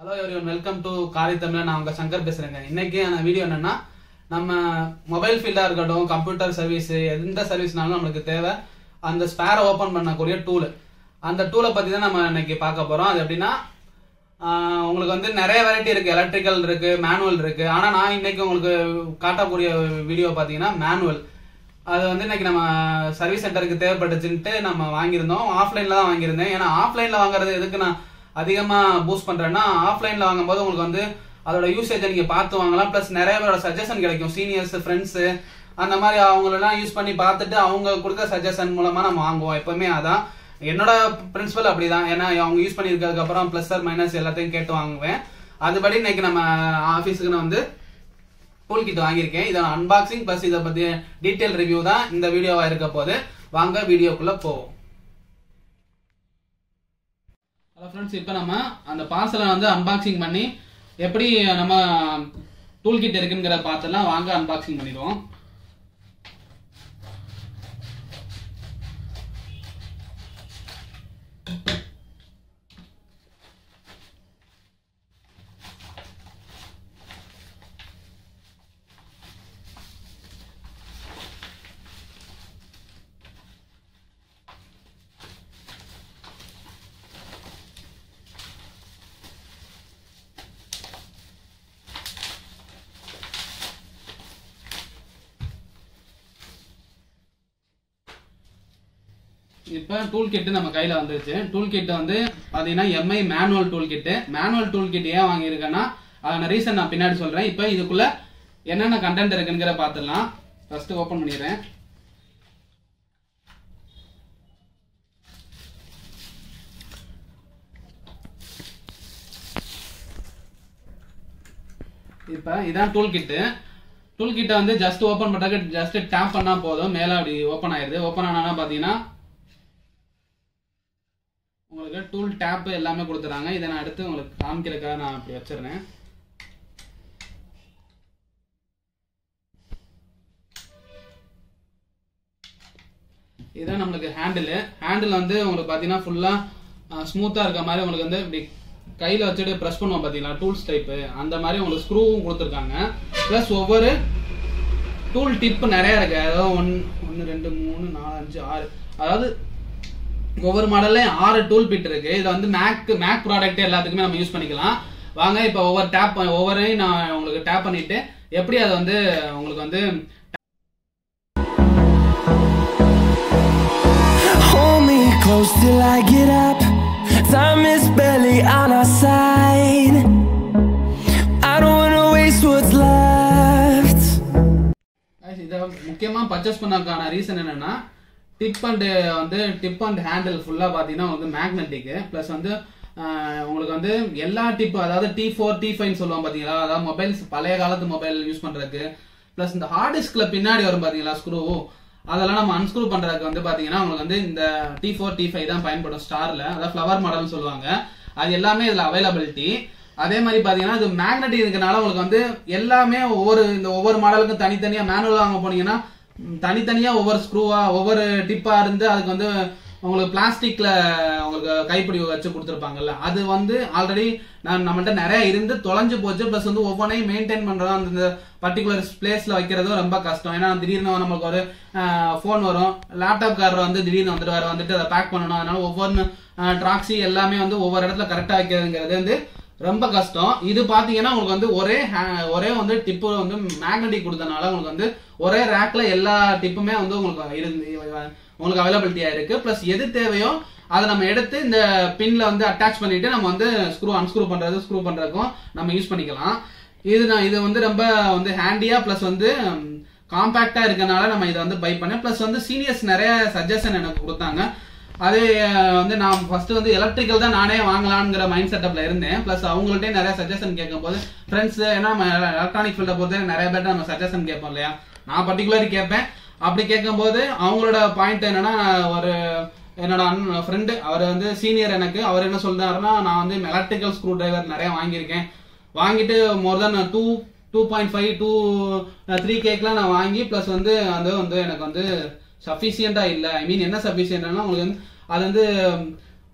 Hello everyone welcome to காரி தமிழ் நான் உங்க சங்கர் பேசுறேங்க இன்னைக்கு அந்த வீடியோ என்னன்னா நம்ம மொபைல் ஃபீல்டா இருக்கட்டும் கம்ப்யூட்டர் சர்வீஸ் எந்த சர்வீஸ்னாலும் நம்மளுக்கு தேவை அந்த ஸ்பேரை ஓபன் பண்ணக்கூடிய டூல் அந்த டூலை பத்தி தான் நம்ம இன்னைக்கு பார்க்க போறோம் அது எப்படின்னா ஆஹ், உங்களுக்கு வந்து நிறைய வெரைட்டி இருக்கு எலக்ட்ரிக்கல் இருக்கு மேனுவல் இருக்கு ஆனா நான் இன்னைக்கு உங்களுக்கு காட்டக்கூடிய வீடியோ பாத்தீங்கன்னா மேனுவல் அது வந்து இன்னைக்கு நம்ம சர்வீஸ் சென்டருக்கு தேவைப்பட்டுச்சுன்ட்டு நம்ம வாங்கியிருந்தோம் ஆஃப்லைன்ல தான் வாங்கியிருந்தேன் ஏன்னா ஆஃப்லைன்ல வாங்குறது எதுக்கு நான் அதிகமா பூஸ்ட் பண்றேன்னா ஆஃப்லைன்ல வாங்கும்போது உங்களுக்கு வந்து அதோட யூசேஜை நீங்க பார்த்து வாங்கலாம் ப்ளஸ் நிறைய பேரோட சஜஷன் கிடைக்கும் சீனியர்ஸ் ஃப்ரெண்ட்ஸ் அந்த மாதிரி அவங்களெல்லாம் யூஸ் பண்ணி பார்த்துட்டு அவங்க கொடுக்குற சஜஷன் மூலமா நம்ம வாங்குவோம் எப்பவுமே அதான் என்னோட பிரின்சிபல் அப்படிதான் ஏன்னா அவங்க யூஸ் பண்ணியிருக்கிறதுக்கு அப்புறம் பிளஸ் ஆர் மைனஸ் எல்லாத்தையும் கேட்டு வாங்குவேன் அதுபடி இன்னைக்கு நம்ம ஆஃபீஸுக்கு நான் வந்து டூல் கிட் வாங்கியிருக்கேன் இதை அன்பாக்சிங் ப்ளஸ் இதை பத்தி டீடைல் ரிவ்யூ தான் இந்த வீடியோவா இருக்க போது வாங்க வீடியோக்குள்ள போவோம் ஹலோ ஃப்ரெண்ட்ஸ் இப்போ நம்ம அந்த பார்சலை வந்து அன்பாக்சிங் பண்ணி எப்படி நம்ம டூல் கிட் இருக்குங்கிற பார்த்துலாம் வாங்க அன்பாக்சிங் பண்ணிடுவோம் இப்போ டூல் கிட் நம்ம கையில வந்துருச்சு டூல் கிட் வந்து பாத்தீங்கன்னா MI manual tool kit manual tool kit ஏன் வாங்கியிருக்கேன்னா அதோட ரீசன் நான் பின்னாடி சொல்றேன் இப்போ இதுக்குள்ள என்னென்ன கண்டென்ட் இருக்குங்கிற பார்த்துடலாம் ஃபர்ஸ்ட் ஓபன் பண்ணிடுறேன் இப்போ இதான் டூல் கிட்டு டூல் கிட்ட வந்து ஜஸ்ட் ஓபன் பண்றதுக்கு ஜஸ்ட் டேப் பண்ணா போதும் மேல அப்படி ஓபன் ஆயிருது ஓபன் ஆனா பாத்தீங்கன்னா உங்களுக்கு டூல் டேப் எல்லாமே கொடுத்துறாங்க இதை நான் எடுத்து உங்களுக்கு காமிக்கிறதுக்காக நான் அப்படி வச்சிருந்தேன் இதுதான் நம்மளுக்கு ஹேண்டில் ஹேண்டில் வந்து உங்களுக்கு பார்த்தீங்கன்னா ஃபுல்லாக ஸ்மூத்தாக இருக்க மாதிரி உங்களுக்கு வந்து இப்படி கையில் வச்சுட்டு ப்ரெஸ் பண்ணுவோம் பார்த்தீங்களா டூல்ஸ் டைப்பு அந்த மாதிரி உங்களுக்கு ஸ்க்ரூவும் கொடுத்துருக்காங்க ப்ளஸ் ஒவ்வொரு டூல் டிப் நிறைய இருக்கு அதாவது ஒன் ஒன்று ரெண்டு மூணு நாலு அஞ்சு ஆறு அதாவது ஒவ்வொரு மாடல்லையும் ஆறு டூல் பிட் இருக்கு இதை வந்து மேக் மேக் ப்ராடக்ட் எல்லாத்துக்குமே நம்ம யூஸ் பண்ணிக்கலாம் வாங்க இப்போ ஒவ்வொரு டேப் ஒவ்வொரையும் நான் உங்களுக்கு டேப் பண்ணிட்டு எப்படி அதை வந்து உங்களுக்கு வந்து Hold me close till I get up. Time is barely on our side. I don't wanna waste what's left. Guys, இதை முக்கியமா பர்ச்சேஸ் பண்ணக்கான ரீசன் என்னன்னா டிப் அண்ட் வந்து டிப் அண்ட் ஹேண்டில் ஃபுல்லா பாத்தீங்கன்னா வந்து மேக்னெட்டிக் ப்ளஸ் வந்து ஆஹ், உங்களுக்கு வந்து எல்லா டிப் அதாவது டி ஃபோர் டி ஃபைவ் சொல்லுவோம் பாத்தீங்களா அதாவது மொபைல்ஸ் பழைய காலத்து மொபைல் யூஸ் பண்றதுக்கு ப்ளஸ் இந்த ஹார்ட் டிஸ்க்ல பின்னாடி வரும் பாத்தீங்களா ஸ்க்ரூ அதெல்லாம் நம்ம அன்ஸ்க்ரூ பண்றதுக்கு வந்து பாத்தீங்கன்னா உங்களுக்கு வந்து இந்த டி ஃபோர் டி ஃபைவ் தான் பயன்படும் ஸ்டார்ல அதாவது ஃப்ளவர் மாடல்னு சொல்லுவாங்க அது எல்லாமே இதுல அவைலபிலிட்டி அதே மாதிரி பாத்தீங்கன்னா இது மேக்னெட்டிக் இருக்கனால உங்களுக்கு வந்து எல்லாமே ஒவ்வொரு இந்த ஒவ்வொரு மாடலுக்கும் தனித்தனியா மேனுவல் வாங்க போனீங்கன்னா ம், தனித்தனியா ஒவ்வொரு ஸ்க்ரூவா ஒவ்வொரு டிப்பா இருந்து அதுக்கு வந்து உங்களுக்கு பிளாஸ்டிக்ல உங்களுக்கு கைப்பிடி வச்சு கொடுத்துருப்பாங்கல்ல அது வந்து ஆல்ரெடி நான் நம்மள்ட்ட நிறைய இருந்து தொலைஞ்சு போச்சு ப்ளஸ் வந்து ஒவ்வொன்றையும் மெயின்டைன் பண்றதும் அந்த பர்டிகுலர் பிளேஸ்ல வைக்கிறதும் ரொம்ப கஷ்டம் ஏன்னா திடீர்னு நமக்கு ஒரு ஃபோன் வரும் லேப்டாப் காரர் வந்து திடீர்னு வந்துட்டு வந்துட்டு அதை பேக் பண்ணணும் அதனால ஒவ்வொரு ட்ராக்ஸி எல்லாமே வந்து ஒவ்வொரு இடத்துல கரெக்டா வைக்கிறதுங்கிறது வந்து ரொம்ப கஷ்டம் இது பாத்தீங்கன்னா உங்களுக்கு வந்து ஒரே ha- ஒரே வந்து டிப்பு வந்து மேக்னெட்டிக் கொடுத்தனால உங்களுக்கு வந்து ஒரே ரேக்ல எல்லா டிப்புமே வந்து உங்களுக்கு இருந்து உங்களுக்கு அவைலபிலிட்டியா இருக்கு பிளஸ் எது தேவையோ அதை நம்ம எடுத்து இந்த பின்ல வந்து அட்டாச் பண்ணிட்டு நம்ம வந்து ஸ்க்ரூ அன்ஸ்க்ரூ பண்றது ஸ்க்ரூ பண்றதுக்கும் நம்ம யூஸ் பண்ணிக்கலாம் இது நான் இது வந்து ரொம்ப வந்து ஹேண்டியா பிளஸ் வந்து காம்பாக்டா இருக்கனால நம்ம இதை வந்து பை பண்ணேன் பிளஸ் வந்து சீனியர்ஸ் நிறைய சஜஷன் எனக்கு கொடுத்தாங்க அதே அஹ், வந்து நான் ஃபர்ஸ்ட் வந்து எலக்ட்ரிக்கல் தான் நானே வாங்கலாம்ங்கிற மைண்ட் செட்டப்ல இருந்தேன் பிளஸ் அவங்கள்ட்ட நிறைய சஜஷன் கேட்கும் போது ஃப்ரெண்ட்ஸ் ஏன்னா எலக்ட்ரானிக் ஃபீல்டை பொறுத்த நிறைய பேர்ட்ட நம்ம சஜஷன் கேட்போம் இல்லையா நான் பர்டிகுலரி கேட்பேன் அப்படி கேட்கும்போது அவங்களோட பாயிண்ட் என்னன்னா ஒரு என்னோட அண்ணன் ஃப்ரெண்டு அவர் வந்து சீனியர் எனக்கு அவர் என்ன சொல்றாருன்னா நான் வந்து எலக்ட்ரிக்கல் ஸ்க்ரூ டிரைவர் நிறைய வாங்கியிருக்கேன் வாங்கிட்டு more then two two point five two three கேக்லாம் நான் வாங்கி ப்ளஸ் வந்து அது வந்து எனக்கு வந்து சஃபிஷியண்டா இல்லை ஐ மீன் என்ன சஃபிஷியன்ட்னா உங்களுக்கு வந்து அது வந்து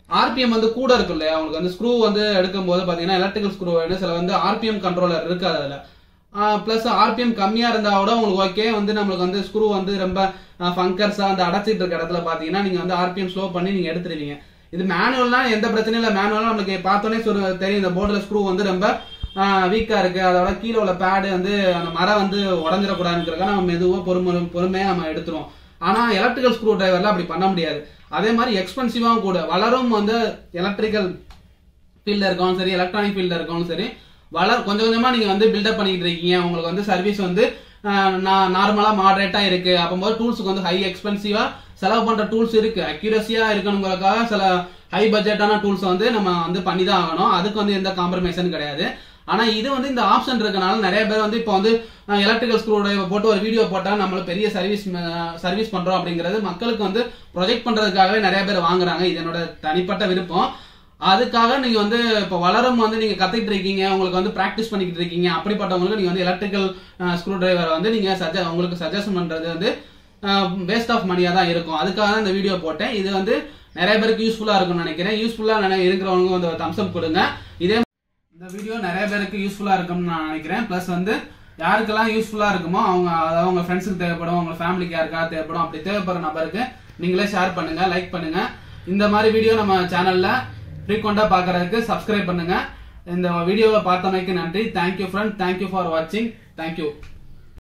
ஆர்பிஎம் வந்து கூட இருக்கும் இல்லையா உங்களுக்கு வந்து ஸ்க்ரூ வந்து எடுக்கும்போது பாத்தீங்கன்னா எலக்ட்ரிக்கல் ஸ்க்ரூ வேணும் சில வந்து ஆர்பிஎம் கண்ட்ரோலர் இருக்காது அதுல ப்ளஸ் ஆர்பிஎம் கம்மியா இருந்தா கூட உங்களுக்கு ஓகே வந்து நம்மளுக்கு வந்து ஸ்க்ரூ வந்து ரொம்ப ஃபங்கர்ஸா வந்து அடைச்சிட்டு இருக்க இடத்துல பாத்தீங்கன்னா நீங்க வந்து ஆர்பிஎம் ஸ்லோ பண்ணி நீங்க எடுத்துருவீங்க இது மேனுவல்னா எந்த பிரச்சனையும் இல்லை மேனுவல்னா நம்மளுக்கு பார்த்தோன்னே சொல்ல தெரியும் இந்த போர்டில் ஸ்க்ரூ வந்து ரொம்ப வீக்கா இருக்கு அதோட கீழே உள்ள பேடு வந்து அந்த மரம் வந்து உடஞ்சிடக்கூடாதுங்கிறதுக்காக நம்ம மெதுவாக பொறுமை பொறுமையாக நம்ம எடுத்துருவோம் ஆனா எலக்ட்ரிக்கல் ஸ்க்ரூ டிரைவர்ல அப்படி பண்ண முடியாது அதே மாதிரி எக்ஸ்பென்சிவாகவும் கூட வளரும் வந்து எலக்ட்ரிக்கல் ஃபீல்டில் இருக்கவும் சரி எலக்ட்ரானிக் ஃபீல்டில் இருக்கவும் சரி வளர் கொஞ்சம் கொஞ்சமா நீங்க வந்து பில்டப் பண்ணிட்டு இருக்கீங்க உங்களுக்கு வந்து சர்வீஸ் வந்து நார்மலா மாடரேட்டா இருக்கு அப்போது டூல்ஸுக்கு வந்து ஹை எக்ஸ்பென்சிவா செலவு பண்ற டூல்ஸ் இருக்கு அக்யூரஸியா இருக்கணுங்கிறதுக்காக சில ஹை பட்ஜெட்டான டூல்ஸ் வந்து நம்ம வந்து பண்ணி தான் ஆகணும் அதுக்கு வந்து எந்த காம்ப்ரமைஸும் கிடையாது ஆனா இது வந்து இந்த ஆப்ஷன் இருக்கனால நிறைய பேர் வந்து இப்போ வந்து எலக்ட்ரிக்கல் ஸ்க்ரூ டிரைவர் போட்டு ஒரு வீடியோ போட்டா நம்மள பெரிய சர்வீஸ் சர்வீஸ் பண்றோம் அப்படிங்கிறது மக்களுக்கு வந்து ப்ரொஜெக்ட் பண்றதுக்காகவே நிறைய பேர் வாங்குறாங்க இது என்னோட தனிப்பட்ட விருப்பம் அதுக்காக நீங்க வந்து இப்போ வளரும் வந்து நீங்க கத்துக்கிட்டு இருக்கீங்க உங்களுக்கு வந்து பிராக்டிஸ் பண்ணிக்கிட்டு இருக்கீங்க அப்படிப்பட்டவங்களுக்கு நீங்க வந்து எலக்ட்ரிக்கல் ஸ்க்ரூ டிரைவர் வந்து நீங்க சஜ உங்களுக்கு சஜஷன் பண்றது வந்து வேஸ்ட் ஆஃப் மணியா தான் இருக்கும் அதுக்காக தான் இந்த வீடியோ போட்டேன் இது வந்து நிறைய பேருக்கு யூஸ்ஃபுல்லா இருக்கும்னு நினைக்கிறேன் யூஸ்ஃபுல்லா இருக்கிறவங்க வந்து தம்ஸ் அப் கொடுங்க இதே இந்த வீடியோ நிறைய பேருக்கு யூஸ்ஃபுல்லா இருக்கும்னு நான் நினைக்கிறேன் ப்ளஸ் வந்து யாருக்கெல்லாம் யூஸ்ஃபுல்லா இருக்குமோ அவங்க அதாவது அவங்க ஃப்ரெண்ட்ஸுக்கு தேவைப்படும் அவங்க ஃபேமிலிக்கு யாருக்காவது தேவைப்படும் அப்படி தேவைப்படுற நபருக்கு நீங்களே ஷேர் பண்ணுங்க லைக் பண்ணுங்க இந்த மாதிரி வீடியோ நம்ம சேனல்ல ஃப்ரீக்வெண்டா பாக்குறதுக்கு சப்ஸ்கிரைப் பண்ணுங்க இந்த வீடியோவை பார்த்தமைக்கு நன்றி தேங்க்யூ ஃப்ரெண்ட் தேங்க்யூ ஃபார் வாட்சிங் தேங்க்யூ